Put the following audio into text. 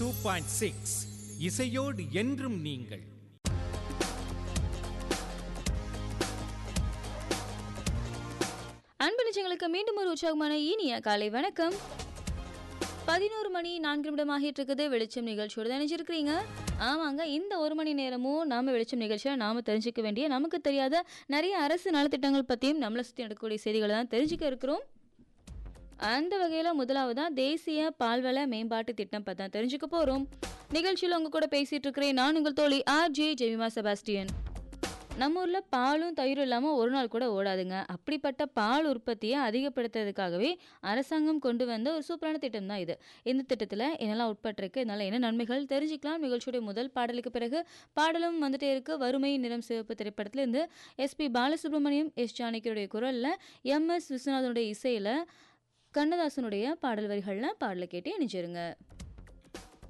two point six இசையோடு என்றும் நீங்கள் அன்பு நிச்சயங்களுக்கு மீண்டும் ஒரு உற்சாகமான இனிய காலை வணக்கம் பதினோரு மணி நான்கு நிமிடம் ஆகிட்டு இருக்குது வெளிச்சம் நிகழ்ச்சியோடு நினைச்சிருக்கிறீங்க ஆமாங்க இந்த ஒரு மணி நேரமும் நாம வெளிச்சம் நிகழ்ச்சியில் நாம தெரிஞ்சுக்க வேண்டிய நமக்கு தெரியாத நிறைய அரசு நலத்திட்டங்கள் பற்றியும் நம்மளை சுற்றி நடக்கக்கூடிய செய்திகளை தான் தெரிஞ்சுக்க இருக்கிறோம் அந்த வகையில் முதலாவதா தேசிய பால்வள மேம்பாட்டு திட்டம் பற்றி தான் தெரிஞ்சுக்க போகிறோம் நிகழ்ச்சியில் உங்க கூட பேசிட்டு இருக்கிறேன் நான் உங்கள் தோழி ஆர் ஜே ஜெமிமா செபாஸ்டியன் நம்ம ஊரில் பாலும் தயிரும் இல்லாமல் ஒரு நாள் கூட ஓடாதுங்க அப்படிப்பட்ட பால் உற்பத்தியை அதிகப்படுத்துறதுக்காகவே அரசாங்கம் கொண்டு வந்த ஒரு சூப்பரான திட்டம் தான் இது இந்த திட்டத்தில் என்னெல்லாம் உட்பட்டிருக்கு இதனால் என்ன நன்மைகள் தெரிஞ்சுக்கலாம் நிகழ்ச்சியுடைய முதல் பாடலுக்கு பிறகு பாடலும் வந்துட்டே இருக்கு வறுமை நிறம் சிவப்பு திரைப்படத்திலிருந்து எஸ்பி பாலசுப்ரமணியம் எஸ் ஜானகியுடைய குரலில் எம் எஸ் விஸ்வநாதனுடைய இசையில் கண்ணதாசனுடைய பாடல் வரிகளில் பாடலை கேட்டு இணைச்சிருங்க